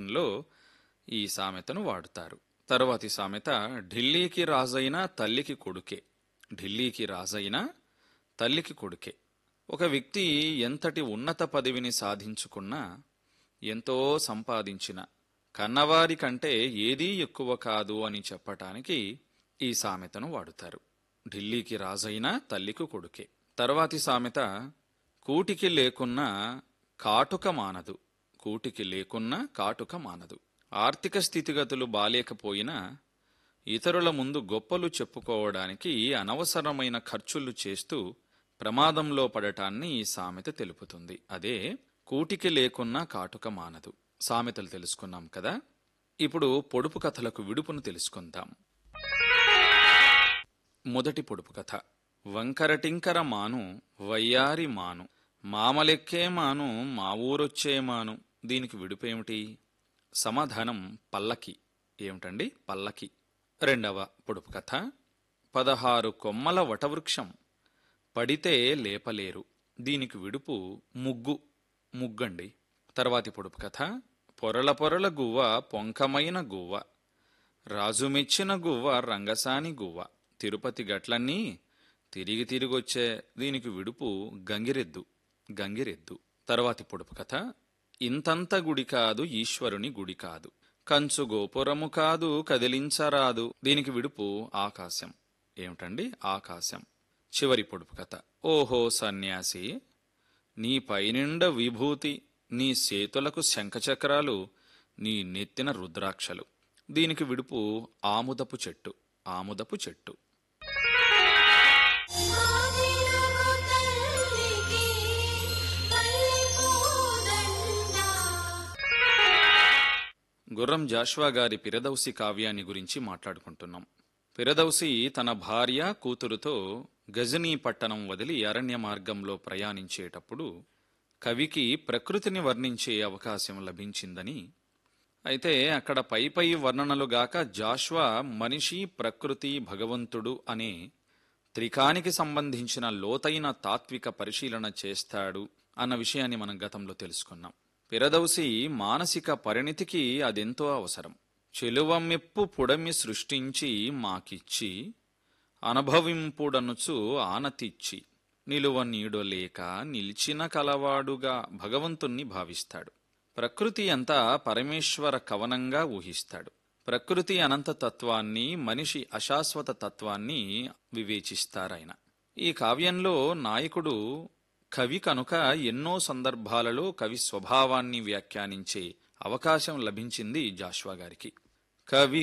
కావ్యంలో ఈ సామెతను వాడుతారు తరువాతి సామెత ఢిల్లీకి రాజైన తల్లికి కొడుకే ఢిల్లీకి రాజైన తల్లికి కొడుకే ఒక వ్యక్తి ఎంతటి ఉన్నత పదవిని సాధించుకున్నా ఎంతో సంపాదించిన కన్నవారి కంటే ఏదీ ఎక్కువ కాదు అని చెప్పటానికి ఈ సామెతను వాడుతారు ఢిల్లీకి రాజైన తల్లికి కొడుకే తర్వాతి సామెత కూటికి లేకున్నా కాటుక మానదు కూటికి లేకున్నా కాటుక మానదు ఆర్థిక స్థితిగతులు బాలేకపోయినా ఇతరుల ముందు గొప్పలు చెప్పుకోవడానికి అనవసరమైన ఖర్చులు చేస్తూ ప్రమాదంలో పడటాన్ని ఈ సామెత తెలుపుతుంది అదే కూటికి లేకున్నా కాటుక మానదు సామెతలు తెలుసుకున్నాం కదా ఇప్పుడు పొడుపు కథలకు విడుపును తెలుసుకుందాం మొదటి పొడుపు కథ వంకరటింకర మాను వయ్యారి మాను మామలెక్కే మాను మా ఊరొచ్చే మాను దీనికి విడుపేమిటి సమాధానం పల్లకి ఏమిటండి పల్లకి రెండవ పొడుపు కథ పదహారు కొమ్మల వటవృక్షం పడితే లేపలేరు దీనికి విడుపు ముగ్గు ముగ్గండి తర్వాతి పొడుపు కథ పొరల పొరల గువ్వ పొంకమైన గువ్వ రాజు మెచ్చిన గువ్వ రంగసాని గువ్వ తిరుపతి గట్లన్నీ తిరిగి తిరిగొచ్చే దీనికి విడుపు గంగిరెద్దు గంగిరెద్దు తర్వాతి పొడుపు కథ ఇంతంత గుడి కాదు ఈశ్వరుని గుడి కాదు కంచు గోపురము కాదు కదిలించరాదు దీనికి విడుపు ఆకాశం ఏమిటండి ఆకాశం చివరి పొడుపు కథ ఓహో సన్యాసి నీ పైనిండ విభూతి నీ చేతులకు శంఖచక్రాలు నీ నెత్తిన రుద్రాక్షలు దీనికి విడుపు ఆముదపు చెట్టు ఆముదపు చెట్టు ఆదిరము తల్లికి పల్లెపూదండ గుర్రం జాష్వా గారి పిరదౌసి కావ్యాన్ని గురించి మాట్లాడుకుంటున్నాం పిరదౌసి తన భార్య కూతురుతో గజనీ పట్టణం వదిలి అరణ్య మార్గంలో ప్రయాణించేటప్పుడు కవికి ప్రకృతిని వర్ణించే అవకాశం లభించిందని అయితే అక్కడ పై పై వర్ణనలుగాక జాష్వా మనిషి ప్రకృతి భగవంతుడు అనే త్రికానికి సంబంధించిన లోతైన తాత్విక పరిశీలన చేస్తాడు అన్న విషయాన్ని మనం గతంలో తెలుసుకున్నాం పిరదౌసి మానసిక పరిణితికి అదెంతో అవసరం చెలువమెప్పు పుడమి సృష్టించి మాకిచ్చి అనుభవింపుడనుచు ఆనతిచ్చి నిలువ నీడొలేక నిలిచిన కలవాడుగా భగవంతుణ్ణి భావిస్తాడు ప్రకృతి అంతా పరమేశ్వర కవనంగా ఊహిస్తాడు ప్రకృతి అనంత తత్వాన్ని మనిషి అశాశ్వత తత్వాన్ని వివేచిస్తారాయన ఈ కావ్యంలో నాయకుడు కవి కనుక ఎన్నో సందర్భాలలో కవి స్వభావాన్ని వ్యాఖ్యానించే అవకాశం లభించింది జాష్వా గారికి కవి